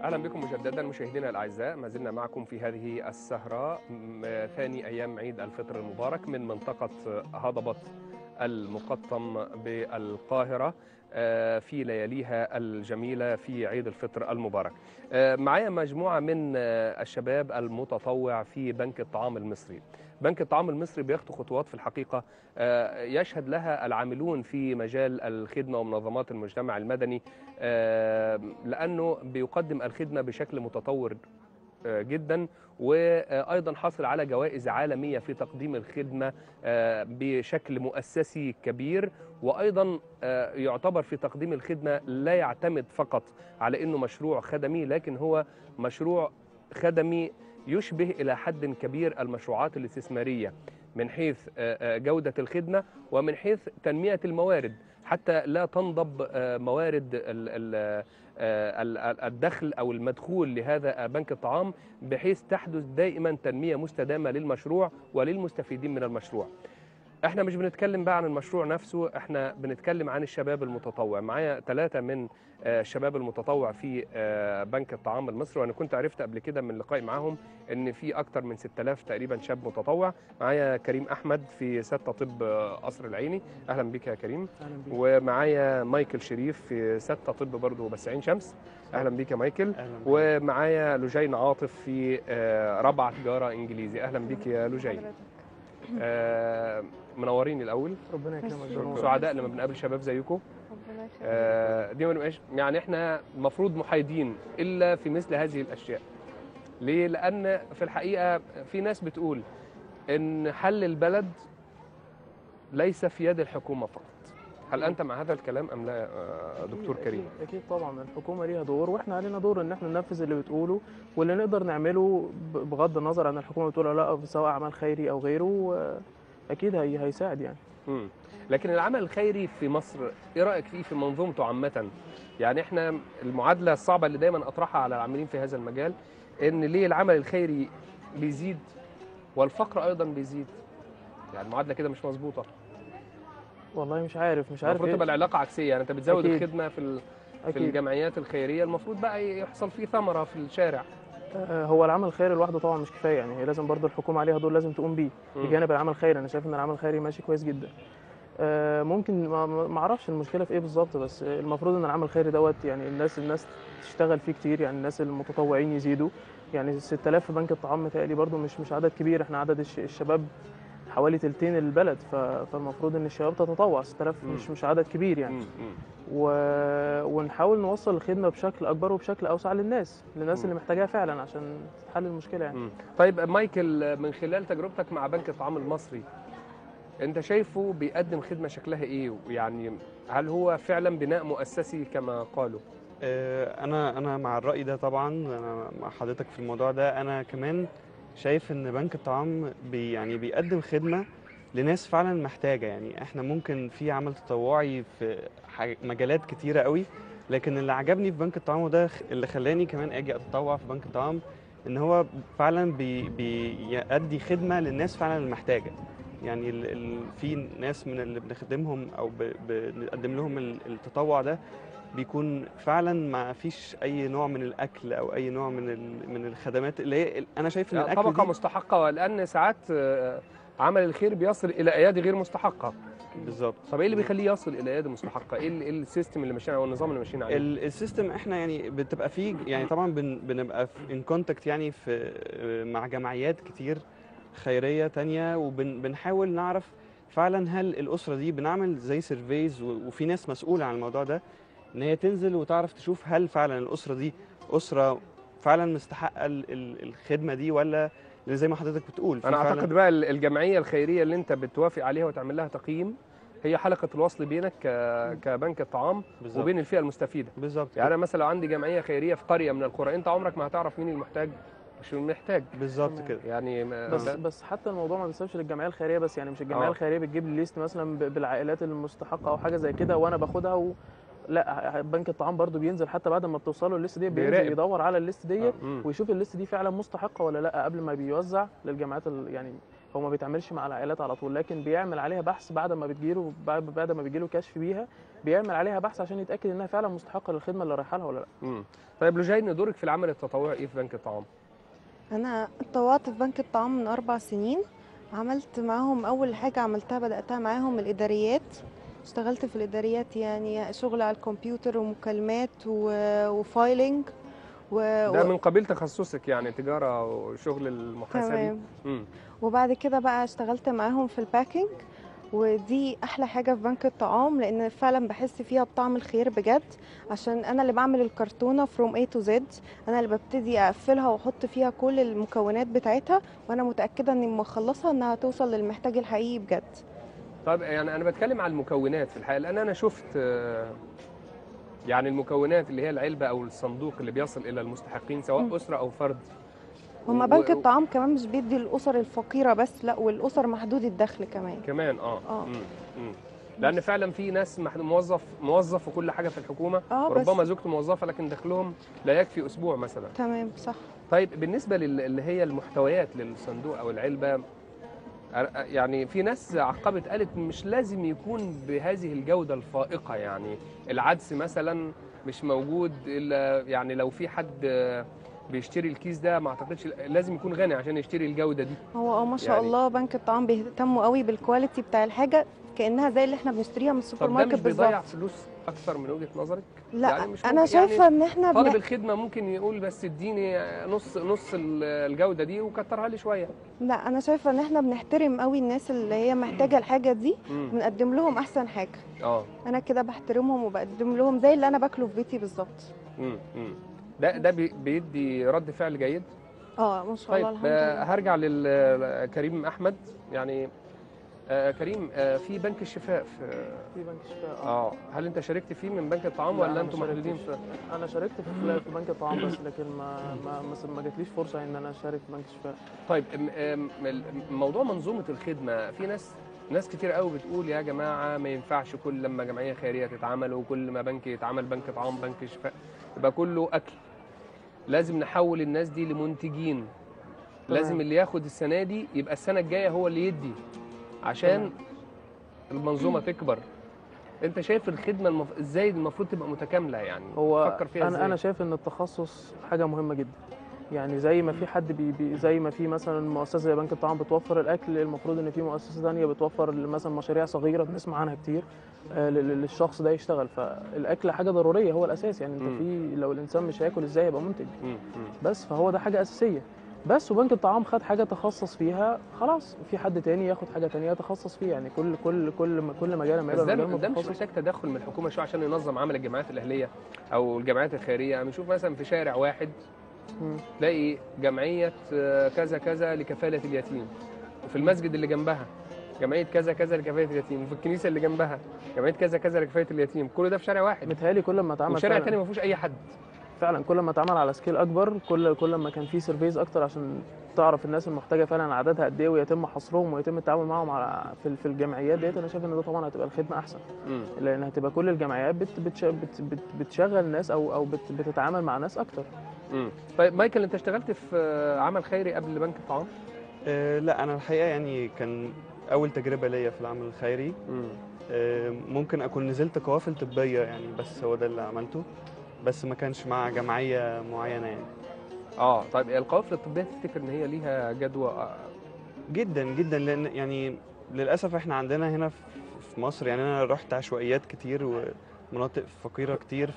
اهلا بكم مجددا مشاهدينا الاعزاء ما زلنا معكم في هذه السهره م- ثاني ايام عيد الفطر المبارك من منطقه هضبه المقطم بالقاهره آه، في لياليها الجميله في عيد الفطر المبارك. آه، معايا مجموعه من آه، الشباب المتطوع في بنك الطعام المصري. بنك الطعام المصري بيخطو خطوات في الحقيقه آه، يشهد لها العاملون في مجال الخدمه ومنظمات المجتمع المدني آه، لانه بيقدم الخدمه بشكل متطور آه، جدا وايضا حاصل على جوائز عالميه في تقديم الخدمه آه، بشكل مؤسسي كبير وايضا آه، يعتبر في تقديم الخدمه لا يعتمد فقط على انه مشروع خدمي لكن هو مشروع خدمي يشبه الى حد كبير المشروعات الاستثماريه من حيث آه، آه، جوده الخدمه ومن حيث تنميه الموارد حتى لا تنضب آه، موارد ال- ال- آه، ال- ال- الدخل او المدخول لهذا بنك الطعام بحيث تحدث دائما تنميه مستدامه للمشروع وللمستفيدين من المشروع. احنا مش بنتكلم بقى عن المشروع نفسه احنا بنتكلم عن الشباب المتطوع معايا ثلاثة من آه، الشباب المتطوع في آه، بنك الطعام المصري وانا كنت عرفت قبل كده من لقائي معاهم ان في اكتر من 6000 تقريبا شاب متطوع معايا كريم احمد في ستة طب آه، قصر العيني اهلا بك يا كريم اهلا بيك ومعايا مايكل شريف في ستة طب برضه بس عين شمس اهلا بيك يا مايكل اهلا بيك. ومعايا لجين عاطف في آه، رابعة تجارة انجليزي اهلا بيك يا لجين آه، منورين الاول ربنا يكرمك ميرسي. ده نور. سعداء لما بنقابل شباب زيكم ربنا يخليك آه، دي ما نبقاش يعني احنا المفروض محايدين الا في مثل هذه الاشياء ليه لان في الحقيقه في ناس بتقول ان حل البلد ليس في يد الحكومه فقط هل انت مع هذا الكلام ام لا آه، دكتور أكيد- كريم أكيد, اكيد طبعا الحكومه ليها دور واحنا علينا دور ان احنا ننفذ اللي بتقوله واللي نقدر نعمله ب- بغض النظر عن الحكومه بتقول ولا لا سواء اعمال خيري او غيره آه، اكيد هي هيساعد يعني مم. لكن العمل الخيري في مصر ايه رايك فيه في منظومته عامه يعني احنا المعادله الصعبه اللي دايما اطرحها على العاملين في هذا المجال ان ليه العمل الخيري بيزيد والفقر ايضا بيزيد يعني المعادله كده مش مظبوطه والله مش عارف مش عارف المفروض تبقى العلاقه عكسيه يعني انت بتزود أكيد. الخدمه في ال- في اكيد الجمعيات الخيريه المفروض بقى يحصل فيه ثمره في الشارع آه، هو العمل الخيري لوحده طبعا مش كفايه يعني هي لازم برضو الحكومه عليها دور لازم تقوم بيه مم. بجانب العمل الخيري انا شايف ان العمل الخيري ماشي كويس جدا آه، ممكن ما- ما ما اعرفش المشكله في ايه بالظبط بس آه، المفروض ان العمل الخيري دوت يعني الناس الناس تشتغل فيه كتير يعني الناس المتطوعين يزيدوا يعني 6000 في بنك الطعام متهيألي برضو مش مش عدد كبير احنا عدد الش- الشباب حوالي تلتين البلد ف- فالمفروض ان الشباب تتطوع 6000 مم. مش مش عدد كبير يعني مم. مم. و... ونحاول نوصل الخدمه بشكل اكبر وبشكل اوسع للناس للناس مم. اللي محتاجاها فعلا عشان تحل المشكله يعني مم. طيب مايكل من خلال تجربتك مع بنك الطعام المصري انت شايفه بيقدم خدمه شكلها ايه يعني هل هو فعلا بناء مؤسسي كما قالوا آه، انا انا مع الراي ده طبعا انا مع حضرتك في الموضوع ده انا كمان شايف ان بنك الطعام بي يعني بيقدم خدمه لناس فعلا محتاجه يعني احنا ممكن في عمل تطوعي في ح- مجالات كتيره قوي لكن اللي عجبني في بنك الطعام وده خ- اللي خلاني كمان اجي اتطوع في بنك الطعام ان هو فعلا بي بيأدي خدمه للناس فعلا المحتاجه يعني ال ال في ناس من اللي بنخدمهم او ب- بنقدم لهم ال- التطوع ده بيكون فعلا ما فيش اي نوع من الاكل او اي نوع من ال- من الخدمات اللي هي انا شايف ان يعني الاكل طبقه دي مستحقه لان ساعات آه، عمل الخير بيصل الى ايادي غير مستحقه بالظبط طب ايه اللي بيخليه يصل الى ايادي مستحقه ايه ال- إيه السيستم اللي ماشيين عليه او النظام اللي ماشيين عليه ال- السيستم احنا يعني بتبقى فيه يعني طبعا بن بنبقى ان كونتاكت يعني في مع جمعيات كتير خيريه تانية وبنحاول نعرف فعلا هل الاسره دي بنعمل زي سيرفيز وفي ناس مسؤوله عن الموضوع ده ان هي تنزل وتعرف تشوف هل فعلا الاسره دي اسره فعلا مستحقه ال- ال- الخدمه دي ولا اللي زي ما حضرتك بتقول في انا فعلاً- اعتقد بقى ال- الجمعيه الخيريه اللي انت بتوافق عليها وتعمل لها تقييم هي حلقه الوصل بينك ك- كبنك الطعام بالظبط وبين الفئه المستفيده بالظبط يعني انا مثلا لو عندي جمعيه خيريه في قريه من القرى انت عمرك ما هتعرف مين المحتاج مش المحتاج بالظبط تمام. كده يعني ما- بس ده- بس حتى الموضوع ما بيسيبش للجمعيه الخيريه بس يعني مش الجمعيه آه. الخيريه بتجيب لي ليست مثلا ب- بالعائلات المستحقه او حاجه زي كده وانا باخدها و... لا بنك الطعام برضو بينزل حتى بعد ما بتوصله الليست دي بينزل بيراقب. يدور على الليست ديت مم. ويشوف الليست دي فعلا مستحقه ولا لا قبل ما بيوزع للجامعات ال... يعني هو ما بيتعاملش مع العائلات على طول لكن بيعمل عليها بحث بعد ما بتجيله بعد بعد ما بيجيله كشف بيها بيعمل عليها بحث عشان يتاكد انها فعلا مستحقه للخدمه اللي رايحه لها ولا لا مم. طيب لجين دورك في العمل التطوعي ايه في بنك الطعام؟ انا اتطوعت في بنك الطعام من اربع سنين عملت معاهم اول حاجه عملتها بداتها معاهم الاداريات اشتغلت في الاداريات يعني شغل على الكمبيوتر ومكالمات و- وفايلنج و... ده و... من قبيل تخصصك يعني تجاره وشغل المحاسبي تمام مم. وبعد كده بقى اشتغلت معاهم في الباكينج ودي احلى حاجه في بنك الطعام لان فعلا بحس فيها بطعم الخير بجد عشان انا اللي بعمل الكرتونه فروم A تو زد انا اللي ببتدي اقفلها واحط فيها كل المكونات بتاعتها وانا متاكده اني لما اخلصها انها توصل للمحتاج الحقيقي بجد طيب يعني انا بتكلم عن المكونات في الحقيقه لان انا شفت آه، يعني المكونات اللي هي العلبه او الصندوق اللي بيصل الى المستحقين سواء مم. اسره او فرد هما و- بنك و- الطعام كمان مش بيدي الاسر الفقيره بس لا والاسر محدود الدخل كمان كمان اه, آه. مم. مم. لان فعلا في ناس مح- موظف موظف وكل حاجه في الحكومه اه بس وربما زوجته موظفه لكن دخلهم لا يكفي اسبوع مثلا تمام صح طيب بالنسبه لل- اللي هي المحتويات للصندوق او العلبه أر- يعني في ناس عقبت قالت مش لازم يكون بهذه الجوده الفائقه يعني العدس مثلا مش موجود الا يعني لو في حد بيشتري الكيس ده ما اعتقدش لازم يكون غني عشان يشتري الجوده دي هو اه ما شاء يعني- الله بنك الطعام بيهتموا قوي بالكواليتي بتاع الحاجه كانها زي اللي احنا بنشتريها من السوبر طب ده ماركت مش بيضيع بالظبط فلوس اكثر من وجهه نظرك لا يعني مش انا ممكن- شايفه يعني ان احنا طالب بن... الخدمه ممكن يقول بس اديني نص نص ال- الجوده دي وكترها لي شويه لا انا شايفه ان احنا بنحترم قوي الناس اللي هي محتاجه الحاجه دي مم. بنقدم لهم احسن حاجه اه انا كده بحترمهم وبقدم لهم زي اللي انا باكله في بيتي بالظبط مم. مم. ده ده بي- بيدي رد فعل جيد اه ما شاء طيب الله الحمد آه، لله هرجع لكريم احمد يعني آه، كريم آه، في بنك الشفاء في في بنك الشفاء اه اه هل انت شاركت فيه من بنك الطعام لا، ولا أنا انتم ما محدودين شاركتش. في انا شاركت في في بنك الطعام بس لكن ما ما ما, ما جاتليش فرصه ان انا اشارك في بنك الشفاء طيب م- م- ال- موضوع منظومه الخدمه في ناس ناس كتير قوي بتقول يا جماعه ما ينفعش كل لما جمعيه خيريه تتعمل وكل ما بنك يتعمل بنك طعام بنك شفاء يبقى كله اكل لازم نحول الناس دي لمنتجين لازم تمام. اللي ياخد السنه دي يبقى السنه الجايه هو اللي يدي عشان تمام. المنظومه تكبر انت شايف الخدمه المف... ازاي المفروض تبقى متكامله يعني هو فكر فيها انا ازاي انا شايف ان التخصص حاجه مهمه جدا يعني زي ما في حد بي بي زي ما في مثلا مؤسسه زي بنك الطعام بتوفر الاكل المفروض ان في مؤسسه ثانيه بتوفر مثلا مشاريع صغيره بنسمع عنها كتير آه، لل- للشخص ده يشتغل فالاكل حاجه ضروريه هو الاساس يعني مم. انت في لو الانسان مش هياكل ازاي يبقى منتج مم. مم. بس فهو ده حاجه اساسيه بس وبنك الطعام خد حاجه تخصص فيها خلاص في حد تاني ياخد حاجه تانية يتخصص فيها يعني كل كل كل كل مجال ما بس يبقى ده مجال ده مش متخصص محتاج تدخل من الحكومه شويه عشان ينظم عمل الجمعيات الاهليه او الجمعيات الخيريه يعني بنشوف مثلا في شارع واحد مم. تلاقي جمعيه آه، كذا كذا لكفاله اليتيم وفي المسجد اللي جنبها جمعيه كذا كذا لكفاله اليتيم وفي الكنيسه اللي جنبها جمعيه كذا كذا لكفاله اليتيم كل ده في شارع واحد متهيألي كل ما اتعمل وشارع فعلاً- تاني ما فيهوش اي حد فعلا كل ما اتعمل على سكيل اكبر كل كل ما كان في سيرفيز اكتر عشان تعرف الناس المحتاجه فعلا عددها قد ايه ويتم حصرهم ويتم التعامل معاهم على في, في الجمعيات ديت انا شايف ان ده طبعا هتبقى الخدمه احسن مم. لان هتبقى كل الجمعيات بت بتش بت بت بتشغل ناس او او بت بتتعامل مع ناس اكتر مم. طيب مايكل انت اشتغلت في آه، عمل خيري قبل بنك الطعام آه، لا انا الحقيقه يعني كان اول تجربه ليا في العمل الخيري مم. آه، ممكن اكون نزلت قوافل طبيه يعني بس هو ده اللي عملته بس ما كانش مع جمعيه معينه يعني اه طيب القوافل الطبيه تفتكر ان هي ليها جدوى آه، جدا جدا لان يعني للاسف احنا عندنا هنا في في مصر يعني انا رحت عشوائيات كتير ومناطق فقيره كتير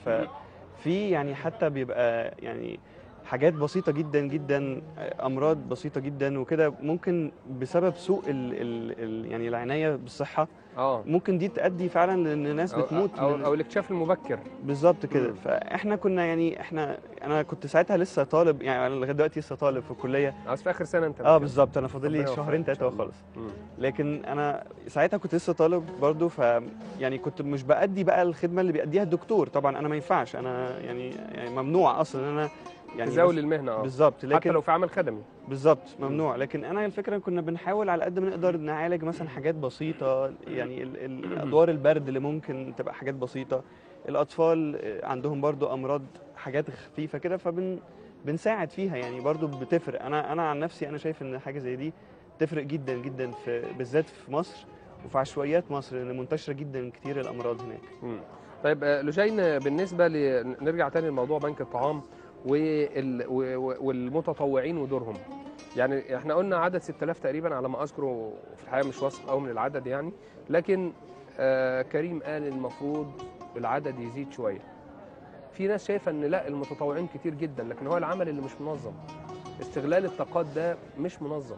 ففي يعني حتى بيبقى يعني حاجات بسيطة جدا جدا أمراض بسيطة جدا وكده ممكن بسبب سوء ال ال ال يعني العناية بالصحة اه ممكن دي تؤدي فعلا لأن ناس أو- بتموت او من- او الاكتشاف المبكر بالظبط كده مم. فاحنا كنا يعني احنا انا كنت ساعتها لسه طالب يعني أنا لغايه دلوقتي لسه طالب في الكليه عاوز في اخر سنه انت اه بالظبط انا فاضل ربنا لي يوفقك شهرين إن شاء ثلاثه الله. وخلص مم. لكن انا ساعتها كنت لسه طالب برضو ف يعني كنت مش بأدي بقى الخدمه اللي بيأديها الدكتور طبعا انا ما ينفعش انا يعني يعني ممنوع اصلا ان انا يعني تزاول بس- المهنه اه بالظبط حتى لكن لو في عمل خدمي بالظبط ممنوع لكن انا الفكره كنا بنحاول على قد ما نقدر نعالج مثلا حاجات بسيطه يعني ال- ال- ادوار البرد اللي ممكن تبقى حاجات بسيطه الاطفال عندهم برضو امراض حاجات خفيفه كده فبن بنساعد فيها يعني برضو بتفرق انا انا عن نفسي انا شايف ان حاجه زي دي تفرق جدا جدا في بالذات في مصر وفي عشوائيات مصر لان منتشره جدا كتير الامراض هناك مم. طيب آه، لجين بالنسبه ل... نرجع تاني لموضوع بنك الطعام وال... و- و- والمتطوعين ودورهم يعني احنا قلنا عدد 6000 تقريبا على ما اذكر في الحقيقه مش واثق قوي من العدد يعني لكن آه كريم قال المفروض العدد يزيد شويه في ناس شايفه ان لا المتطوعين كتير جدا لكن هو العمل اللي مش منظم استغلال الطاقات ده مش منظم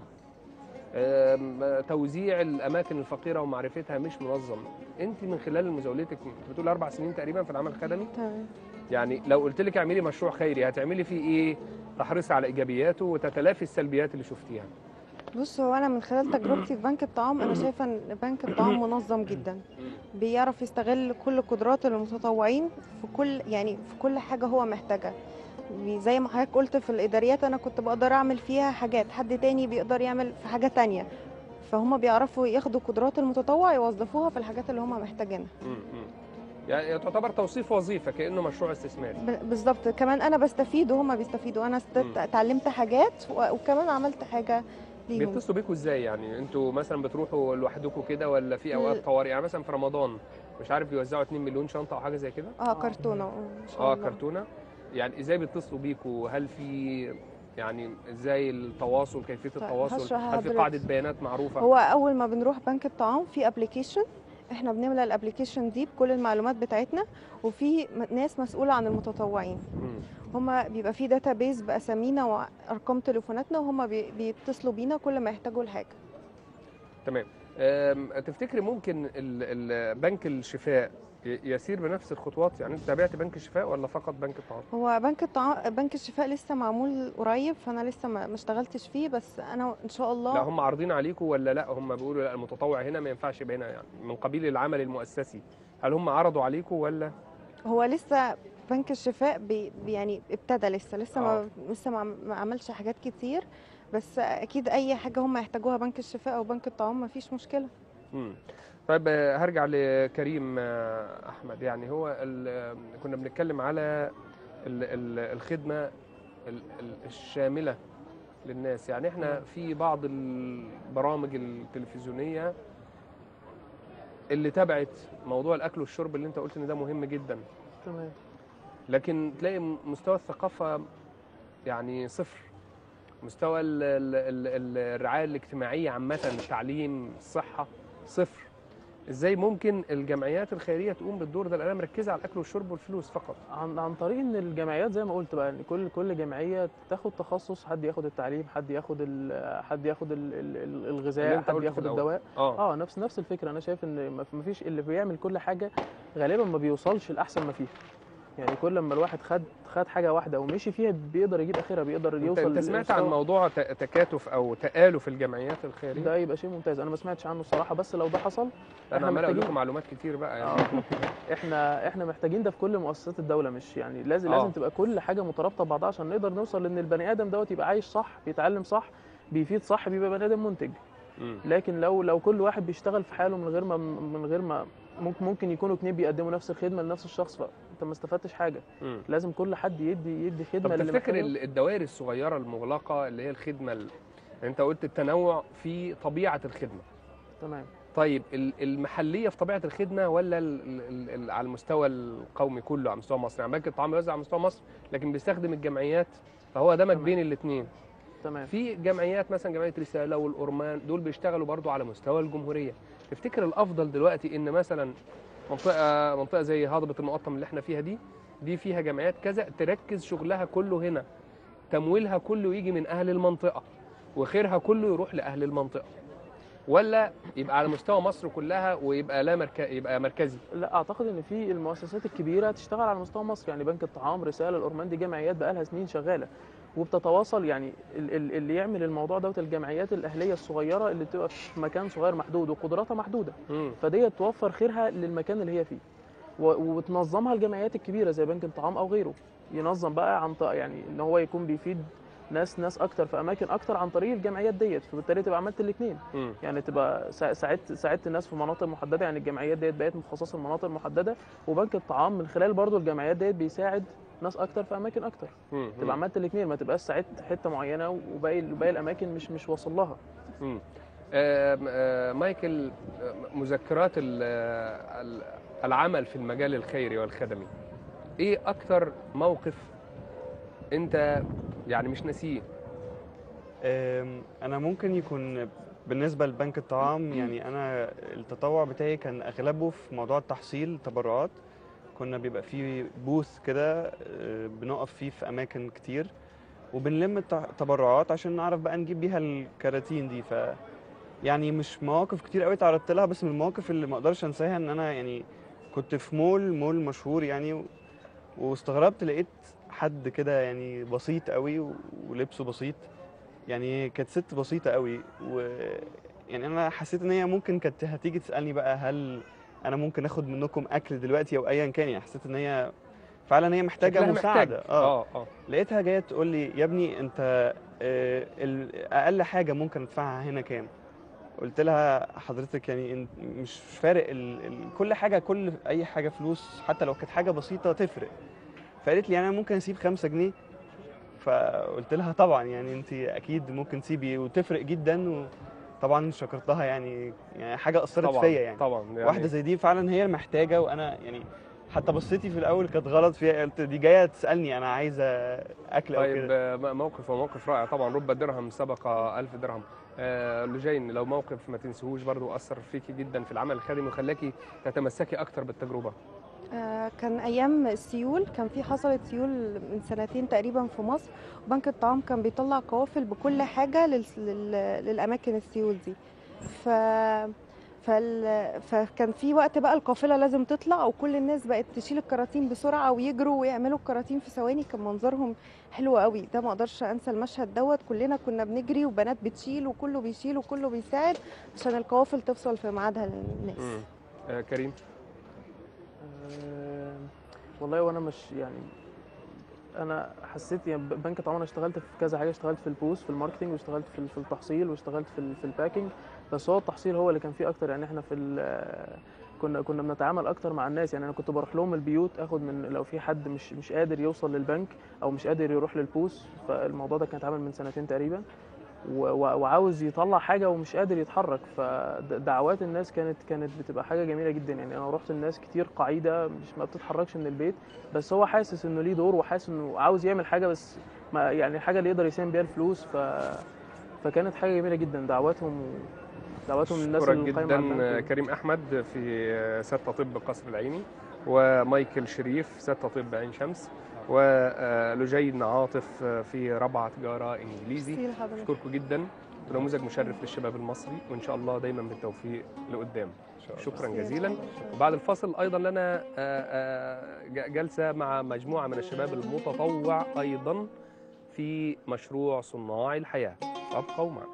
آم، توزيع الاماكن الفقيره ومعرفتها مش منظم انت من خلال مزاولتك أنت بتقول اربع سنين تقريبا في العمل الخدمي تمام يعني لو قلت لك اعملي مشروع خيري هتعملي فيه ايه تحرصي على ايجابياته وتتلافي السلبيات اللي شفتيها بص هو انا من خلال تجربتي في بنك الطعام انا شايفه ان بنك الطعام منظم جدا بيعرف يستغل كل قدرات المتطوعين في كل يعني في كل حاجه هو محتاجها بي- زي ما حضرتك قلت في الاداريات انا كنت بقدر اعمل فيها حاجات حد تاني بيقدر يعمل في حاجه تانية فهم بيعرفوا ياخدوا قدرات المتطوع يوظفوها في الحاجات اللي هم محتاجينها مم. مم. يعني تعتبر توصيف وظيفه كانه مشروع استثماري ب- بالظبط كمان انا بستفيد وهم بيستفيدوا انا است- مم. اتعلمت حاجات و- وكمان عملت حاجه ليهم بيتصلوا بيكوا ازاي يعني انتوا مثلا بتروحوا لوحدكم كده ولا في اوقات ل- طوارئ يعني مثلا في رمضان مش عارف بيوزعوا 2 مليون شنطه او حاجه زي كده اه كرتونه آه، ان شاء اه الله كرتونه يعني ازاي بيتصلوا بيكوا هل في يعني ازاي التواصل كيفيه طيب، التواصل هشرح هل في لحضرتك. قاعده بيانات معروفه هو اول ما بنروح بنك الطعام في ابلكيشن احنا بنملى الابلكيشن دي بكل المعلومات بتاعتنا وفي م- ناس مسؤوله عن المتطوعين مم. هما بيبقى في داتابيز باسامينا وارقام تليفوناتنا وهما بي- بيتصلوا بينا كل ما يحتاجوا لحاجه تمام أم، تفتكري ممكن ال- ال- بنك الشفاء ي- يسير بنفس الخطوات يعني انت تابعت بنك الشفاء ولا فقط بنك الطعام هو بنك الطعام بنك الشفاء لسه معمول قريب فانا لسه ما ما اشتغلتش فيه بس انا ان شاء الله لا هم عارضين عليكم ولا لا هم بيقولوا لا المتطوع هنا ما ينفعش يبقى هنا يعني من قبيل العمل المؤسسي هل هم عرضوا عليكم ولا هو لسه بنك الشفاء بي بي- يعني ابتدى لسه لسه آه. ما لسه ما ما عملش حاجات كتير بس اكيد اي حاجه هم يحتاجوها بنك الشفاء او بنك الطعام ما فيش مشكله مم. طيب آه، هرجع لكريم آه، احمد يعني هو ال- كنا بنتكلم على ال- ال- الخدمه ال- ال- الشامله للناس يعني احنا في بعض البرامج التلفزيونيه اللي تبعت موضوع الاكل والشرب اللي انت قلت ان ده مهم جدا تمام لكن تلاقي م- مستوى الثقافه يعني صفر مستوى ال- ال- ال- الرعايه الاجتماعيه عامه التعليم الصحه صفر ازاي ممكن الجمعيات الخيريه تقوم بالدور ده لانها مركزه على الاكل والشرب والفلوس فقط عن عن طريق ان الجمعيات زي ما قلت بقى ان كل كل جمعيه تاخد تخصص حد ياخد التعليم حد ياخد ال- حد ياخد ال- ال- ال- اللي الغذاء انت حد قلته في ياخد الأول. الدواء اه اه نفس نفس الفكره انا شايف ان ما ما فيش اللي بيعمل كل حاجه غالبا ما بيوصلش لاحسن ما فيها يعني كل ما الواحد خد خد حاجه واحده ومشي فيها بيقدر يجيب اخرها بيقدر انت, يوصل انت سمعت عن للمستوى. موضوع ت- تكاتف او تآلف الجمعيات الخيريه ده يبقى شيء ممتاز انا ما سمعتش عنه الصراحه بس لو ده حصل انا احنا عمال اقول محتاجين- لكم معلومات كتير بقى يعني آه. احنا احنا محتاجين ده في كل مؤسسات الدوله مش يعني لازم آه. لازم تبقى كل حاجه مترابطه ببعضها عشان نقدر نوصل لان البني ادم دوت يبقى عايش صح بيتعلم صح بيفيد صح بيبقى بني ادم منتج مم. لكن لو لو كل واحد بيشتغل في حاله من غير ما من غير ما ممكن ممكن يكونوا اتنين بيقدموا نفس الخدمه لنفس الشخص فانت ما استفدتش حاجه مم. لازم كل حد يدي يدي خدمه طب اللي تفتكر محتاجها. ال- الدوائر الصغيره المغلقه اللي هي الخدمه ال... انت قلت التنوع في طبيعه الخدمه تمام طيب ال- المحليه في طبيعه الخدمه ولا ال ال ال على المستوى القومي كله على مستوى مصر يعني بنك الطعام بيوزع على مستوى مصر لكن بيستخدم الجمعيات فهو دمج تمام. بين الاثنين تمام في جمعيات مثلا جمعيه رساله والأورمان دول بيشتغلوا برضو على مستوى الجمهوريه تفتكر الافضل دلوقتي ان مثلا منطقه منطقه زي هضبه المقطم اللي احنا فيها دي دي فيها جمعيات كذا تركز شغلها كله هنا تمويلها كله يجي من اهل المنطقه وخيرها كله يروح لاهل المنطقه ولا يبقى على مستوى مصر كلها ويبقى لا مركز يبقى مركزي لا اعتقد ان في المؤسسات الكبيره تشتغل على مستوى مصر يعني بنك الطعام رساله الاورمان دي جمعيات بقالها سنين شغاله وبتتواصل يعني ال- ال- اللي يعمل الموضوع دوت الجمعيات الاهليه الصغيره اللي بتبقى في مكان صغير محدود وقدراتها محدوده مم. فدي توفر خيرها للمكان اللي هي فيه و- وبتنظمها الجمعيات الكبيره زي بنك الطعام او غيره ينظم بقى عن طريق يعني ان هو يكون بيفيد ناس ناس اكتر في اماكن اكتر عن طريق الجمعيات ديت فبالتالي تبقى عملت الاثنين مم. يعني تبقى سا- ساعدت ساعدت الناس في مناطق محدده يعني الجمعيات ديت بقت متخصصه في مناطق محدده وبنك الطعام من خلال برضو الجمعيات ديت بيساعد ناس اكتر في اماكن اكتر مم. تبقى عملت الاثنين ما تبقاش ساعدت حته معينه وباقي باقي الاماكن مش مش واصل لها مم. آم، آه، مايكل آه، مذكرات ال- ال- العمل في المجال الخيري والخدمي ايه اكتر موقف انت يعني مش ناسيه أم، انا ممكن يكون بالنسبه لبنك الطعام يعني انا التطوع بتاعي كان اغلبه في موضوع التحصيل تبرعات كنا بيبقى فيه بوث كده أه، بنقف فيه في اماكن كتير وبنلم الت- تبرعات عشان نعرف بقى نجيب بيها الكراتين دي ف يعني مش مواقف كتير قوي تعرضت لها بس من المواقف اللي ما اقدرش انساها ان انا يعني كنت في مول مول مشهور يعني و- واستغربت لقيت حد كده يعني بسيط قوي و- ولبسه بسيط يعني كانت ست بسيطة قوي و يعني انا حسيت ان هي ممكن كانت هتيجي تسألني بقى هل انا ممكن اخد منكم اكل دلوقتي او ايا كان يعني حسيت ان هي فعلا هي محتاجة شكلها مساعدة محتاج. اه اه اه لقيتها جايه تقول لي يا ابني انت آه، ال- اقل حاجه ممكن ادفعها هنا كام قلت لها حضرتك يعني انت مش فارق ال... ال... كل حاجه كل اي حاجه فلوس حتى لو كانت حاجه بسيطه تفرق فقالت لي انا ممكن اسيب خمسة جنيه فقلت لها طبعا يعني انت اكيد ممكن تسيبي وتفرق جدا وطبعا شكرتها يعني يعني حاجه اثرت طبعا فيا يعني طبعا يعني واحده زي دي فعلا هي المحتاجه وانا يعني حتى بصيتي في الاول كانت غلط فيها قلت دي جايه تسالني انا عايزه اكل او طيب كده آه، م- موقف وموقف رائع طبعا رب درهم سبق ألف درهم آه لجين لو موقف ما تنسيهوش برضو أثر فيكي جدا في العمل الخدمي وخلاكي تتمسكي أكتر بالتجربة آه، كان ايام السيول كان في حصلت سيول من سنتين تقريبا في مصر وبنك الطعام كان بيطلع قوافل بكل حاجه لل... لل... للاماكن السيول دي ف فال... فكان في وقت بقى القافله لازم تطلع وكل الناس بقت تشيل الكراتين بسرعه ويجروا ويعملوا الكراتين في ثواني كان منظرهم حلو قوي ده ما اقدرش انسى المشهد دوت كلنا كنا بنجري وبنات بتشيل وكله بيشيل وكله بيساعد عشان القوافل توصل في ميعادها للناس مم. آه كريم آه، والله وانا مش يعني انا حسيت يعني ب- بنك طبعا انا اشتغلت في كذا حاجه اشتغلت في البوست في الماركتنج واشتغلت في ال- في التحصيل واشتغلت في ال- في الباكينج بس هو التحصيل هو اللي كان فيه اكتر يعني احنا في ال- كنا كنا بنتعامل اكتر مع الناس يعني انا كنت بروح لهم البيوت اخد من لو في حد مش مش قادر يوصل للبنك او مش قادر يروح للبوس فالموضوع ده كان اتعمل من سنتين تقريبا و- و- وعاوز يطلع حاجه ومش قادر يتحرك فدعوات الناس كانت كانت بتبقى حاجه جميله جدا يعني انا رحت الناس كتير قاعده مش ما بتتحركش من البيت بس هو حاسس انه ليه دور وحاسس انه عاوز يعمل حاجه بس ما يعني الحاجه اللي يقدر يساهم بيها الفلوس ف فكانت حاجه جميله جدا دعواتهم دعواتهم للناس شكرا اللي قايمه على جدا البنك كريم احمد في ستة طب قصر العيني ومايكل شريف ستة طب عين شمس ولجين عاطف في رابعه تجاره انجليزي ميرسي لحضرتك. اشكركم جدا نموذج مشرف للشباب المصري وان شاء الله دايما بالتوفيق لقدام شكرا ميرسي جزيلا لحضرتك. وبعد الفاصل ايضا لنا آه، آه، ج- جلسه مع مجموعه من الشباب المتطوع ايضا في مشروع صناع الحياه ابقوا معنا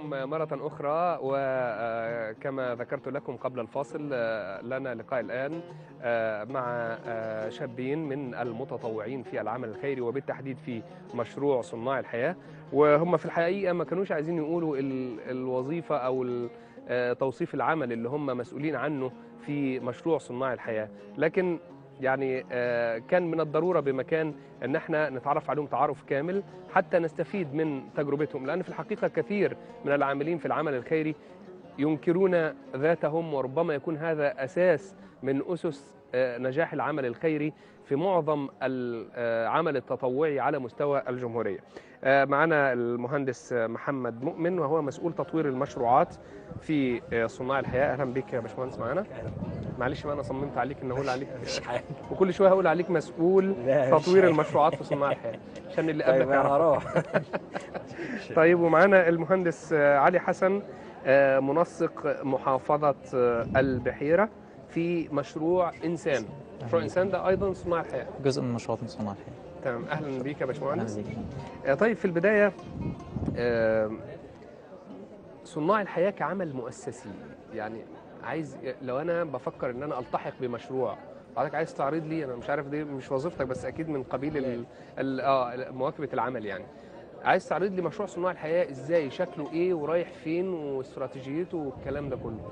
بكم مرة أخرى وكما ذكرت لكم قبل الفاصل آه، لنا لقاء الآن آه، مع آه، شابين من المتطوعين في العمل الخيري وبالتحديد في مشروع صناع الحياة وهم في الحقيقة ما كانوش عايزين يقولوا ال- الوظيفة أو ال- آه، توصيف العمل اللي هم مسؤولين عنه في مشروع صناع الحياة لكن يعني آه، كان من الضرورة بمكان ان احنا نتعرف عليهم تعارف كامل حتى نستفيد من تجربتهم لان في الحقيقه كثير من العاملين في العمل الخيري ينكرون ذاتهم وربما يكون هذا اساس من اسس آه، نجاح العمل الخيري في معظم العمل التطوعي على مستوى الجمهوريه. آه، معنا المهندس آه، محمد مؤمن وهو مسؤول تطوير المشروعات في آه، صناع الحياه اهلا بك يا باشمهندس معانا. معلش بقى انا صممت عليك ان اقول عليك مش حاجة وكل شويه هقول عليك مسؤول لا، مش تطوير حاجة. المشروعات في صناع الحياه عشان اللي طيب قبلك انا يعرف هروح طيب ومعانا المهندس آه، علي حسن آه، منسق محافظة آه، البحيرة في مشروع إنسان مشروع إنسان ده أيضا صناع الحياة جزء من مشروعات من صناع الحياه تمام أهلا بيك يا باشمهندس أهلاً بيك. آه، طيب في البداية آه، صناع الحياة كعمل مؤسسي يعني عايز لو أنا بفكر إن أنا ألتحق بمشروع حضرتك عايز تعرض لي أنا مش عارف دي مش وظيفتك بس أكيد من قبيل ال- ال- آه مواكبة العمل يعني عايز تعرض لي مشروع صناع الحياة إزاي شكله إيه ورايح فين واستراتيجيته والكلام ده كله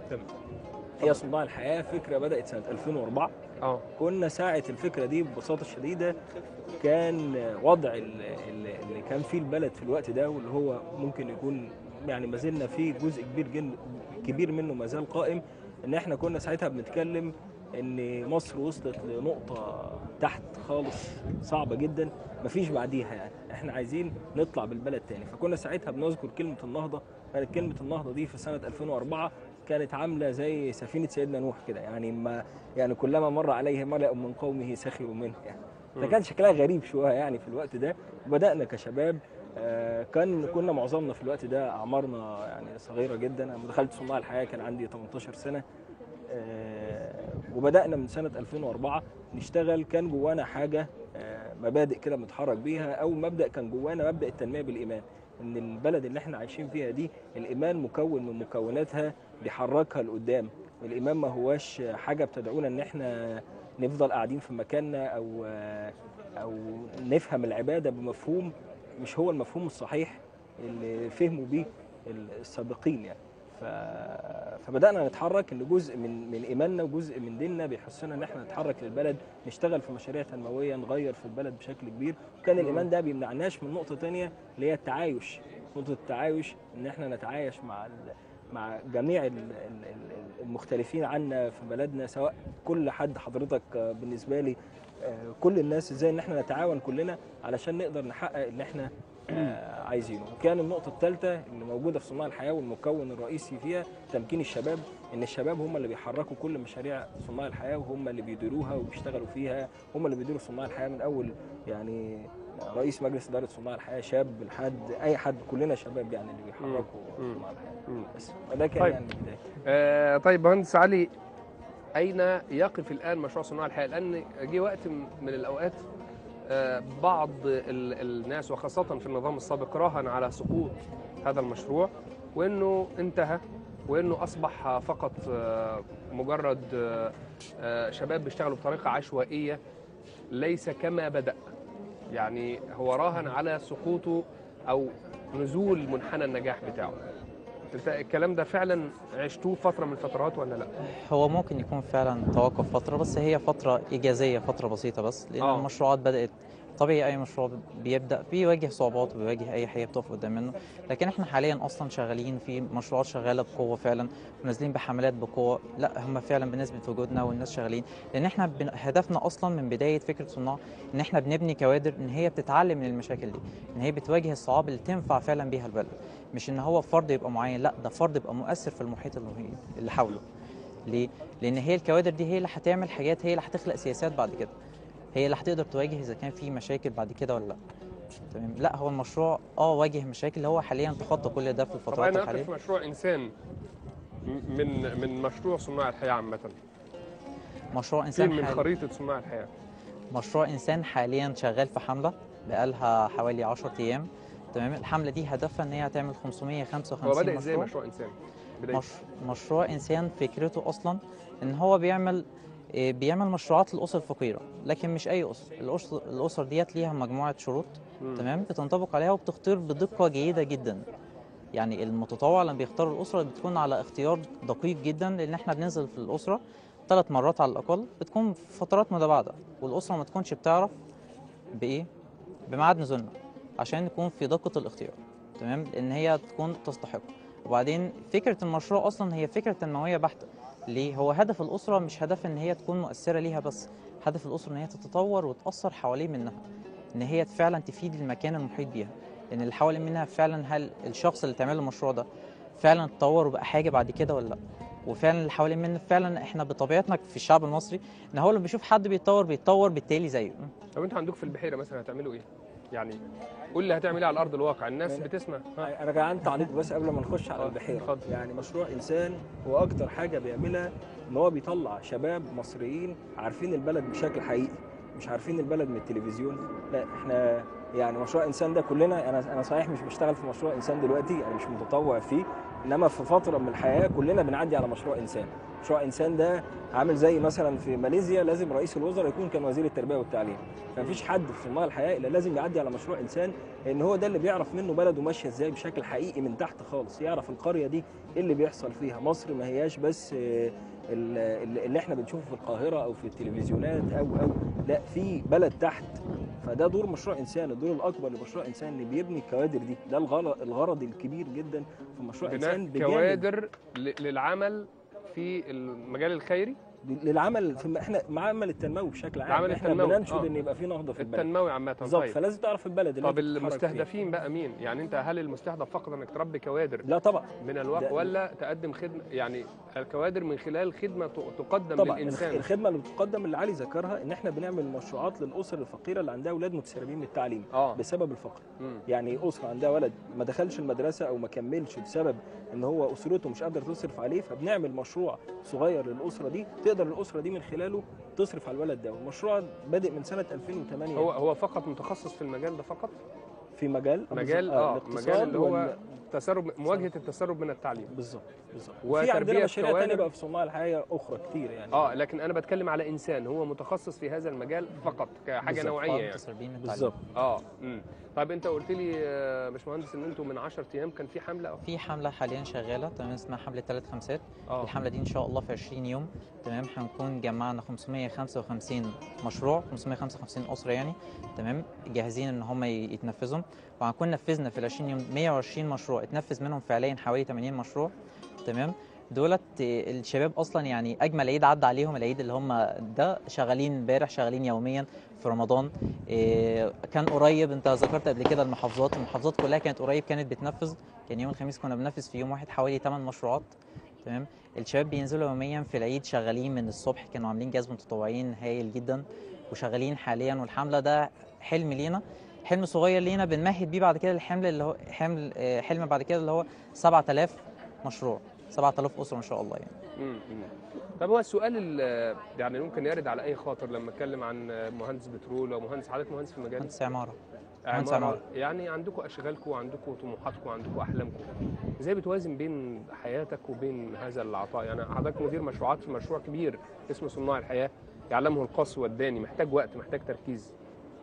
هي صناع الحياه فكره بدات سنه 2004 اه كنا ساعه الفكره دي ببساطه شديده كان وضع ال- ال- اللي كان فيه البلد في الوقت ده واللي هو ممكن يكون يعني ما زلنا فيه جزء كبير جن كبير منه ما زال قائم ان احنا كنا ساعتها بنتكلم ان مصر وصلت لنقطه تحت خالص صعبه جدا مفيش بعديها يعني احنا عايزين نطلع بالبلد تاني فكنا ساعتها بنذكر كلمه النهضه كانت كلمه النهضه دي في سنه 2004 كانت عامله زي سفينه سيدنا نوح كده يعني ما يعني كلما مر عليه ملأ من قومه سخروا منه يعني فكان شكلها غريب شويه يعني في الوقت ده وبدانا كشباب آه، كان كنا معظمنا في الوقت ده اعمارنا يعني صغيره جدا انا دخلت صناع الحياه كان عندي 18 سنه آه، وبدانا من سنه 2004 نشتغل كان جوانا حاجه آه، مبادئ كده بنتحرك بيها او مبدا كان جوانا مبدا التنميه بالايمان ان البلد اللي احنا عايشين فيها دي الايمان مكون من مكوناتها بيحركها لقدام الايمان ما هواش حاجه بتدعونا ان احنا نفضل قاعدين في مكاننا او او نفهم العباده بمفهوم مش هو المفهوم الصحيح اللي فهموا بيه السابقين يعني ف... فبدانا نتحرك ان جزء من من ايماننا وجزء من ديننا بيحسنا ان احنا نتحرك للبلد نشتغل في مشاريع تنمويه نغير في البلد بشكل كبير وكان الايمان ده بيمنعناش من نقطه تانية اللي هي التعايش نقطه التعايش ان احنا نتعايش مع ال... مع جميع ال- ال- ال- المختلفين عنا في بلدنا سواء كل حد حضرتك آه، بالنسبه لي آه، كل الناس ازاي ان احنا نتعاون كلنا علشان نقدر نحقق اللي احنا آه، عايزينه وكان النقطه الثالثه اللي موجوده في صناع الحياه والمكون الرئيسي فيها تمكين الشباب ان الشباب هم اللي بيحركوا كل مشاريع صناع الحياه وهم اللي بيديروها وبيشتغلوا فيها هم اللي بيديروا صناع الحياه من اول يعني رئيس مجلس اداره صناع الحياه شاب لحد اي حد كلنا شباب يعني اللي بيحركوا مم. صناع الحياه مم. بس فده كان طيب. يعني البدايه آه طيب مهندس علي أين يقف الآن مشروع صناع الحياة؟ لأن جه وقت م- من الأوقات آه بعض ال- الناس وخاصة في النظام السابق راهن على سقوط هذا المشروع وإنه انتهى وإنه أصبح فقط آه مجرد آه آه شباب بيشتغلوا بطريقة عشوائية ليس كما بدأ يعني هو راهن على سقوطه أو نزول منحنى النجاح بتاعه انت الكلام ده فعلا عشتوه فتره من الفترات ولا لا؟ هو ممكن يكون فعلا توقف فتره بس هي فتره ايجازيه فتره بسيطه بس لان آه. المشروعات بدات طبيعي اي مشروع بيبدا بيواجه صعوبات وبيواجه اي حاجه بتقف قدام منه لكن احنا حاليا اصلا شغالين في مشروعات شغاله بقوه فعلا ونازلين بحملات بقوه لا هم فعلا بنسبه وجودنا والناس شغالين لان احنا بن... هدفنا اصلا من بدايه فكره صناع ان احنا بنبني كوادر ان هي بتتعلم من المشاكل دي ان هي بتواجه الصعاب اللي تنفع فعلا بيها البلد مش ان هو فرد يبقى معين لا ده فرد يبقى مؤثر في المحيط المحيط اللي حوله ليه؟ لان هي الكوادر دي هي اللي هتعمل حاجات هي اللي هتخلق سياسات بعد كده هي اللي هتقدر تواجه اذا كان في مشاكل بعد كده ولا لا تمام لا هو المشروع اه واجه مشاكل هو حاليا تخطى كل ده في طب الفترات انا الحاليه اقف في مشروع انسان م- من من مشروع صناع الحياه عامه مشروع فين انسان من حالي خريطه صناع الحياه مشروع انسان حاليا شغال في حمله بقالها حوالي 10 ايام تمام الحمله دي هدفها ان هي هتعمل 555 هو بدا ازاي مشروع مشروع انسان بداية. مش... مشروع انسان فكرته اصلا ان هو بيعمل آه، بيعمل مشروعات للاسر الفقيره لكن مش اي اسر الاسر الاسر ديت ليها مجموعه شروط مم. تمام بتنطبق عليها وبتختار بدقه جيده جدا يعني المتطوع لما بيختار الاسره بتكون على اختيار دقيق جدا لان احنا بننزل في الاسره ثلاث مرات على الاقل بتكون في فترات متباعده والاسره ما تكونش بتعرف بايه بميعاد نزولنا عشان نكون في دقه الاختيار تمام لان هي تكون تستحق وبعدين فكره المشروع اصلا هي فكره تنمويه بحته ليه هو هدف الاسره مش هدف ان هي تكون مؤثره ليها بس هدف الاسره ان هي تتطور وتاثر حوالين منها ان هي فعلا تفيد المكان المحيط بيها لان اللي حوالين منها فعلا هل الشخص اللي تعمل له المشروع ده فعلا اتطور وبقى حاجه بعد كده ولا لا وفعلا اللي حوالين منه فعلا احنا بطبيعتنا في الشعب المصري ان هو لما بيشوف حد بيتطور بيتطور بالتالي زيه طب انتوا عندكم في البحيره مثلا هتعملوا ايه؟ يعني قول لي هتعمل ايه على ارض الواقع الناس يعني- بتسمع ها انا كان عندي تعليق بس قبل ما نخش على اه، البحيره اتفضل. يعني مشروع انسان هو اكتر حاجه بيعملها ان هو بيطلع شباب مصريين عارفين البلد بشكل حقيقي مش عارفين البلد من التلفزيون لا احنا يعني مشروع انسان ده كلنا انا انا صحيح مش بشتغل في مشروع انسان دلوقتي انا مش متطوع فيه انما في فتره من الحياه كلنا بنعدي على مشروع انسان مشروع انسان ده عامل زي مثلا في ماليزيا لازم رئيس الوزراء يكون كان وزير التربيه والتعليم فمفيش حد في صناع الحياه الا لازم يعدي على مشروع انسان لان هو ده اللي بيعرف منه بلده ماشيه ازاي بشكل حقيقي من تحت خالص يعرف القريه دي ايه اللي بيحصل فيها مصر ما هياش بس آه، ال- ال- اللي احنا بنشوفه في القاهره او في التلفزيونات او او لا في بلد تحت فده دور مشروع انسان الدور الاكبر لمشروع انسان اللي بيبني الكوادر دي ده الغرض الغرض الكبير جدا في مشروع انسان بناء بجانب كوادر ل- للعمل في المجال الخيري للعمل في احنا معمل التنموي بشكل عام العمل احنا التنموي، بننشد آه. ان يبقى في نهضه في البلد التنموي عامه بالظبط طيب فلازم تعرف البلد اللي طب أنت بتتحرك فيها. المستهدفين بقى مين؟ يعني انت هل المستهدف فقط انك تربي كوادر لا طبعا من الواقع ده- ولا تقدم خدمه يعني الكوادر من خلال خدمه ت- تقدم طبعا للانسان الخدمه اللي بتقدم اللي علي ذكرها ان احنا بنعمل مشروعات للاسر الفقيره اللي عندها اولاد متسربين من التعليم اه بسبب الفقر مم. يعني اسره عندها ولد ما دخلش المدرسه او ما كملش بسبب ان هو اسرته مش قادره تصرف عليه فبنعمل مشروع صغير للاسره دي تقدر الاسره دي من خلاله تصرف على الولد ده والمشروع بادئ من سنه 2008 هو هو فقط متخصص في المجال ده فقط في مجال مجال اه الاقتصاد مجال اللي هو وال- تسرب مواجهه التسرب من التعليم بالظبط بالظبط وتربية وفي عندنا مشاريع كوادر. تانية بقى في صناع الحياه اخرى كتير يعني اه لكن انا بتكلم على انسان هو متخصص في هذا المجال فقط كحاجه بالظبط. نوعيه يعني متسربين من التعليم. بالظبط اه امم طيب انت قلت لي يا باشمهندس ان انتوا من 10 ايام كان في حمله أو- في حمله حاليا شغاله تمام اسمها حمله ثلاث خمسات اه الحمله دي ان شاء الله في 20 يوم تمام هنكون جمعنا 555 مشروع 555 اسره يعني تمام جاهزين ان هم ي- يتنفذوا وهنكون نفذنا في ال 20 يوم 120 مشروع اتنفذ منهم فعليا حوالي 80 مشروع تمام دولت آه، الشباب اصلا يعني اجمل عيد عدى عليهم العيد اللي هم ده شغالين امبارح شغالين يوميا في رمضان آه، كان قريب انت ذكرت قبل كده المحافظات المحافظات كلها كانت قريب كانت بتنفذ كان يوم الخميس كنا بننفذ في يوم واحد حوالي 8 مشروعات تمام الشباب بينزلوا يوميا في العيد شغالين من الصبح كانوا عاملين جهاز متطوعين هايل جدا وشغالين حاليا والحمله ده حلم لينا حلم صغير لينا بنمهد بيه بعد كده الحمل اللي هو حمل آه، حلم بعد كده اللي هو 7000 مشروع 7000 اسره ان شاء الله يعني مم. مم. طب هو السؤال ال- يعني ممكن يرد على اي خاطر لما اتكلم عن مهندس بترول او مهندس حضرتك مهندس في المجال مهندس عماره مهندس عمارة. عمارة. يعني عندكم اشغالكم وعندكم طموحاتكم وعندكم احلامكم ازاي بتوازن بين حياتك وبين هذا العطاء يعني حضرتك مدير مشروعات في مشروع كبير اسمه صناع الحياه يعلمه القص والداني محتاج وقت محتاج تركيز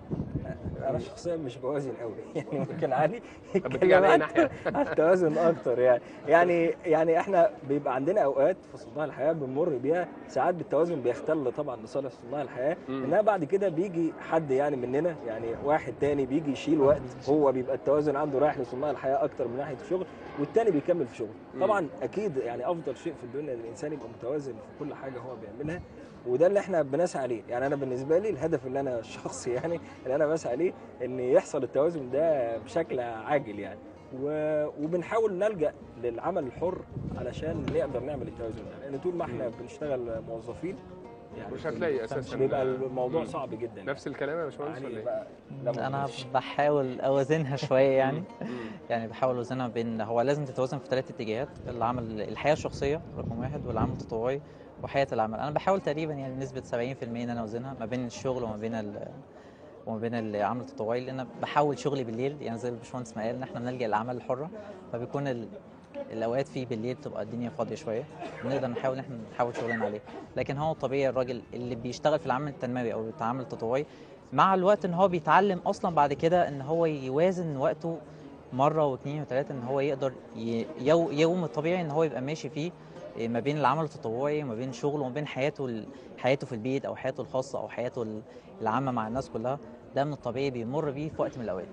انا شخصيا مش بوازن قوي يعني ممكن علي طب بتيجي على اي عن- ناحيه على التوازن اكتر يعني يعني يعني احنا بيبقى عندنا اوقات في صناع الحياه بنمر بيها ساعات بالتوازن بيختل طبعا لصالح صناع الحياه مم. انها بعد كده بيجي حد يعني مننا يعني واحد تاني بيجي يشيل وقت هو بيبقى التوازن عنده رايح لصناع الحياه اكتر من ناحيه الشغل والتاني بيكمل في شغله مم. طبعا اكيد يعني افضل شيء في الدنيا ان الانسان يبقى متوازن في كل حاجه هو بيعملها وده اللي احنا بنسعى عليه يعني انا بالنسبه لي الهدف اللي انا الشخصي يعني اللي انا بسعى عليه ان يحصل التوازن ده بشكل عاجل يعني و... وبنحاول نلجا للعمل الحر علشان نقدر نعمل التوازن ده لان طول ما احنا بنشتغل موظفين يعني مش هتلاقي اساسا بيبقى الموضوع مم. صعب جدا نفس الكلام يا باشمهندس ولا يعني ايه؟ بقى لا انا معلش. بحاول اوازنها شويه يعني مم. يعني بحاول اوزنها بين هو لازم تتوازن في ثلاث اتجاهات العمل الحياه الشخصيه رقم واحد والعمل التطوعي وحياه العمل انا بحاول تقريبا يعني بنسبه 70% ان انا اوزنها ما بين الشغل وما بين ال- وما بين العمل التطوعي لان بحول شغلي بالليل يعني زي الباشمهندس ما قال ان احنا بنلجا للاعمال الحره فبيكون ال... الاوقات فيه بالليل بتبقى الدنيا فاضيه شويه بنقدر نحاول ان احنا نحول شغلنا عليه لكن هو طبيعي الراجل اللي بيشتغل في العمل التنموي او العمل التطوعي مع الوقت ان هو بيتعلم اصلا بعد كده ان هو يوازن وقته مره واثنين وثلاثه ان هو يقدر ي... يو... يوم الطبيعي ان هو يبقى ماشي فيه إيه، ما بين العمل التطوعي وما بين شغله وما بين حياته ال... حياته في البيت او حياته الخاصه او حياته ال- العامه مع الناس كلها ده من الطبيعي بيمر بيه في وقت من الاوقات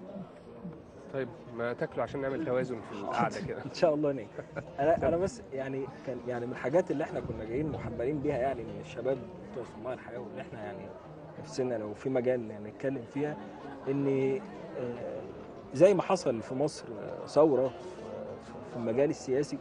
طيب ما تاكلوا عشان نعمل توازن في القعده كده ان شاء الله نيجي انا انا بس يعني كان يعني من الحاجات اللي احنا كنا جايين محملين بيها يعني من الشباب بتوع صناع الحياه وان احنا يعني نفسنا لو في مجال يعني نتكلم فيها ان آه، زي ما حصل في مصر آه، ثوره آه، في المجال السياسي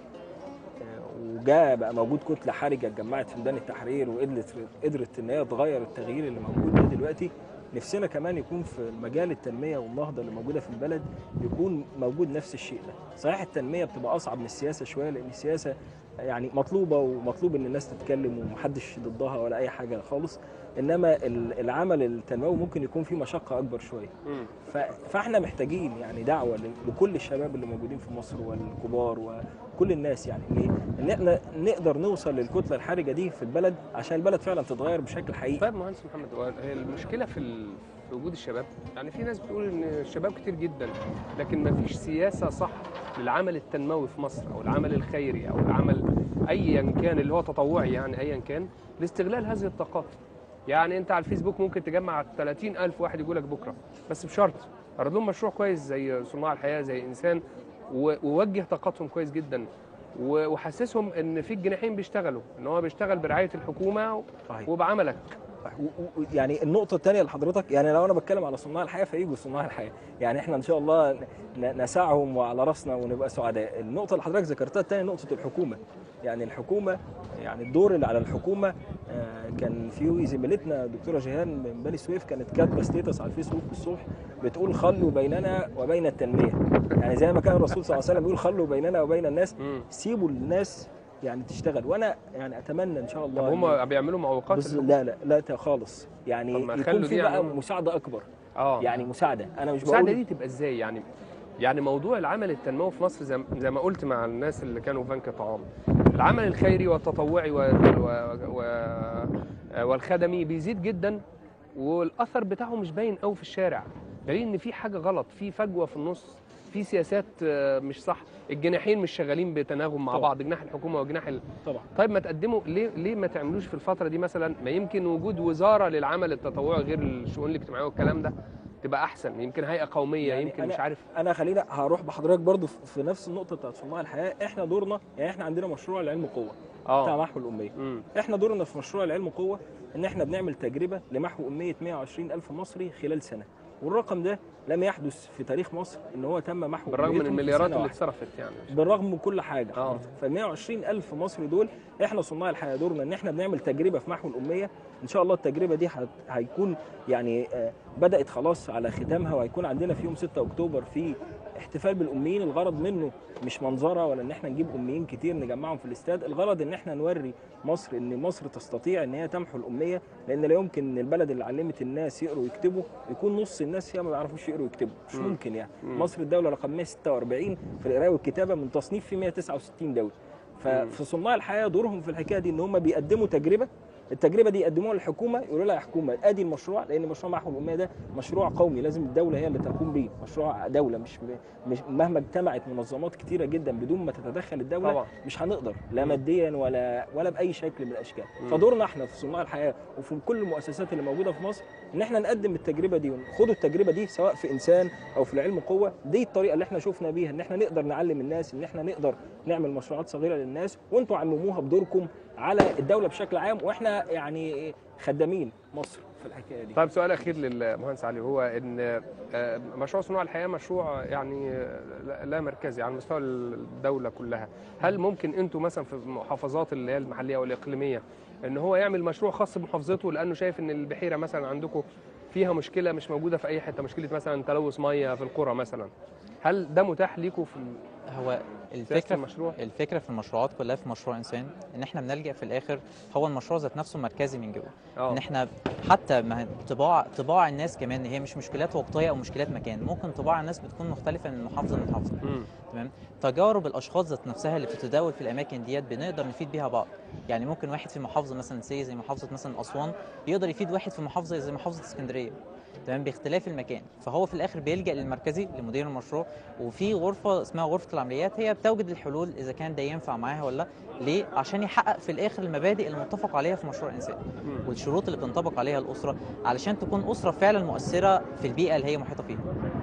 آه، وجاء بقى موجود كتله حرجه اتجمعت في ميدان التحرير وقدرت قدرت ان هي تغير التغيير اللي موجود ده دلوقتي نفسنا كمان يكون في مجال التنميه والنهضه اللي موجوده في البلد يكون موجود نفس الشيء ده صحيح التنميه بتبقى اصعب من السياسه شويه لان السياسه يعني مطلوبه ومطلوب ان الناس تتكلم ومحدش ضدها ولا اي حاجه خالص انما ال- العمل التنموي ممكن يكون فيه مشقه اكبر شويه مم. ف- فاحنا محتاجين يعني دعوه ل- لكل الشباب اللي موجودين في مصر والكبار وكل الناس يعني ان ان احنا نقدر نوصل للكتله الحرجه دي في البلد عشان البلد فعلا تتغير بشكل حقيقي طيب مهندس محمد هو هي المشكله في ال... في وجود الشباب يعني في ناس بتقول ان الشباب كتير جدا لكن ما فيش سياسه صح للعمل التنموي في مصر او العمل الخيري او العمل ايا كان اللي هو تطوعي يعني ايا كان لاستغلال هذه الطاقات يعني انت على الفيسبوك ممكن تجمع 30 الف واحد يقول لك بكره بس بشرط عرض لهم مشروع كويس زي صناع الحياه زي انسان و- ووجه طاقتهم كويس جدا و- وحسسهم ان في الجناحين بيشتغلوا ان هو بيشتغل برعايه الحكومه صحيح وبعملك صح. و- و- يعني النقطة الثانية لحضرتك يعني لو أنا بتكلم على صناع الحياة فيجوا صناع الحياة يعني إحنا إن شاء الله ن- نسعهم وعلى راسنا ونبقى سعداء النقطة اللي حضرتك ذكرتها الثانية نقطة الحكومة يعني الحكومة يعني الدور اللي على الحكومة آه، كان في زميلتنا الدكتورة جيهان من بني سويف كانت كاتبة ستيتس على الفيسبوك الصبح بتقول خلوا بيننا وبين التنمية يعني زي ما كان الرسول صلى الله عليه وسلم بيقول خلوا بيننا وبين الناس مم. سيبوا الناس يعني تشتغل وانا يعني اتمنى ان شاء طب الله إن- هم بيعملوا معوقات بص اللي- لا لا لا ت- خالص يعني طب ما يكون خلوا في دي بقى يعملوا. مساعده اكبر اه يعني مساعده انا مش المساعده بقول دي تبقى ازاي يعني يعني موضوع العمل التنموي في مصر زي, زي ما قلت مع الناس اللي كانوا في بنك الطعام العمل الخيري والتطوعي و... و... و... والخدمي بيزيد جدا والاثر بتاعه مش باين قوي في الشارع دليل ان في حاجه غلط في فجوه في النص في سياسات آه، مش صح الجناحين مش شغالين بتناغم مع طبعا. بعض جناح الحكومه وجناح ال... طبعا طيب ما تقدموا ليه ليه ما تعملوش في الفتره دي مثلا ما يمكن وجود وزاره للعمل التطوعي غير الشؤون الاجتماعيه والكلام ده تبقى احسن يمكن هيئه قوميه يعني يمكن أنا- مش عارف انا خلينا هروح بحضرتك برضو في في نفس النقطه بتاعت صناع الحياه احنا دورنا يعني احنا عندنا مشروع العلم قوه بتاع اه محو الاميه امم احنا دورنا في مشروع العلم قوه ان احنا بنعمل تجربه لمحو اميه 120 الف مصري خلال سنه والرقم ده لم يحدث في تاريخ مصر ان هو تم محو بالرغم من أميتهم في المليارات سنة اللي واحدة. اتصرفت يعني بالرغم من كل حاجه آه. فال 120 الف مصري دول احنا صناع الحياه دورنا ان احنا بنعمل تجربه في محو الاميه ان شاء الله التجربه دي هت- هيكون يعني آه، بدات خلاص على ختامها وهيكون عندنا في يوم 6 اكتوبر في احتفال بالاميين الغرض منه مش منظره ولا ان احنا نجيب اميين كتير نجمعهم في الاستاد الغرض ان احنا نوري مصر ان مصر تستطيع ان هي تمحو الاميه لان لا يمكن ان البلد اللي علمت الناس يقروا ويكتبوا يكون نص الناس فيها ما بيعرفوش يقروا ويكتبوا مش مم. ممكن يعني مم. مصر الدوله رقم 146 في القرايه والكتابه من تصنيف في 169 دوله ففي صناع الحياه دورهم في الحكايه دي ان هم بيقدموا تجربه التجربه دي يقدموها للحكومه يقولوا لها يا حكومه ادي المشروع لان مشروع محو الاميه ده مشروع قومي لازم الدوله هي اللي تقوم بيه مشروع دوله مش مش مهما اجتمعت منظمات كتيره جدا بدون ما تتدخل الدوله طبعا مش هنقدر لا مم. ماديا ولا ولا باي شكل من الاشكال مم. فدورنا احنا في صناع الحياه وفي كل المؤسسات اللي موجوده في مصر ان احنا نقدم التجربه دي ونخدوا التجربه دي سواء في انسان او في العلم قوه دي الطريقه اللي احنا شفنا بيها ان احنا نقدر نعلم الناس ان احنا نقدر نعمل مشروعات صغيره للناس وانتوا عمموها بدوركم على الدوله بشكل عام واحنا يعني خدامين مصر في الحكايه دي طيب سؤال اخير للمهندس علي هو ان آه، مشروع صناع الحياه مشروع يعني آه، لا- لا مركزي على مستوى الدوله كلها هل ممكن انتم مثلا في المحافظات اللي هي المحليه والاقليميه ان هو يعمل مشروع خاص بمحافظته لانه شايف ان البحيره مثلا عندكم فيها مشكله مش موجوده في اي حته مشكله مثلا تلوث ميه في القرى مثلا هل ده متاح ليكم في ال- هو سياسه الفكره المشروع الفكره في المشروعات كلها في مشروع انسان ان احنا بنلجا في الاخر هو المشروع ذات نفسه مركزي من جوه اه ان احنا حتى ما طباع طباع الناس كمان هي مش مشكلات وقتيه او مشكلات مكان ممكن طباع الناس بتكون مختلفه من محافظه لمحافظه مم. تمام تجارب الاشخاص ذات نفسها اللي بتتداول في الاماكن ديت بنقدر نفيد بيها بعض يعني ممكن واحد في محافظه مثلا سي زي محافظه مثلا اسوان يقدر يفيد واحد في محافظه زي محافظه اسكندريه تمام باختلاف المكان فهو في الاخر بيلجا للمركزي لمدير المشروع وفي غرفه اسمها غرفه العمليات هي بتوجد الحلول اذا كان ده ينفع معاها ولا لا ليه عشان يحقق في الاخر المبادئ المتفق عليها في مشروع الانسان مم. والشروط اللي بتنطبق عليها الاسره علشان تكون اسره فعلا مؤثره في البيئه اللي هي محيطه فيها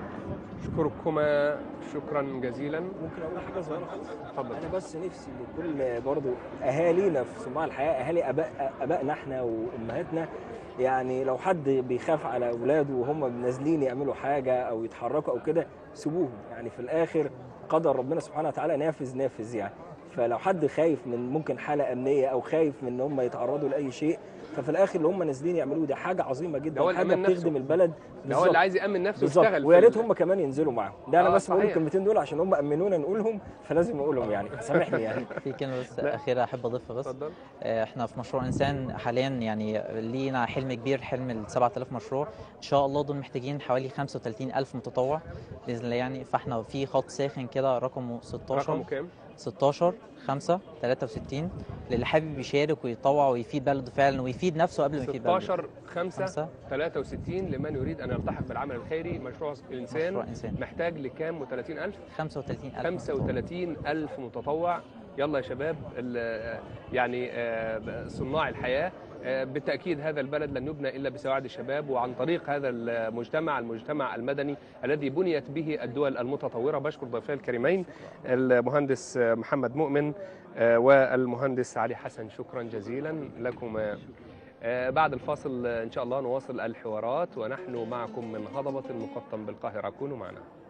اشكركما شكرا جزيلا ممكن اقول حاجه صغيره خالص اتفضل انا بس نفسي لكل برضو اهالينا في صناع الحياه اهالي اباء ابائنا احنا وامهاتنا يعني لو حد بيخاف على اولاده وهم نازلين يعملوا حاجه او يتحركوا او كده سيبوهم يعني في الاخر قدر ربنا سبحانه وتعالى نافذ نافذ يعني فلو حد خايف من ممكن حاله امنيه او خايف من ان هم يتعرضوا لاي شيء ففي الاخر اللي هم نازلين يعملوه ده حاجه عظيمه جدا ده هو حاجه الأمان نفسه. بتخدم البلد ده هو اللي عايز يامن نفسه بالظبط ويشتغل ويا في ريت ال- هم كمان ينزلوا معاهم ده انا آه، بس بقول صحيح. الكلمتين دول عشان هم امنونا نقولهم فلازم اقولهم يعني سامحني يعني في كلمه بس لا. اخيره احب اضيفها بس اتفضل آه، احنا في مشروع انسان حاليا يعني لينا حلم كبير حلم ال 7000 مشروع ان شاء الله دول محتاجين حوالي 35000 متطوع باذن الله يعني فاحنا في خط ساخن كده رقمه 16 رقمه كام 16 5 63 للي حابب يشارك ويتطوع ويفيد بلده فعلا ويفيد نفسه قبل ما يفيد بلده 16 5 5 63 لمن يريد ان يلتحق بالعمل الخيري مشروع الانسان مشروع انسان محتاج لكام و30000 35000 35 ألف متطوع يلا يا شباب ال- يعني آه، صناع الحياة آه، بالتأكيد هذا البلد لن يبنى إلا بسواعد الشباب وعن طريق هذا المجتمع المجتمع المدني الذي بنيت به الدول المتطورة بشكر ضيفي الكريمين المهندس آه، محمد مؤمن آه، والمهندس علي حسن شكرا جزيلا لكما آه، بعد الفاصل آه، إن شاء الله نواصل الحوارات ونحن معكم من هضبة المقطم بالقاهرة كونوا معنا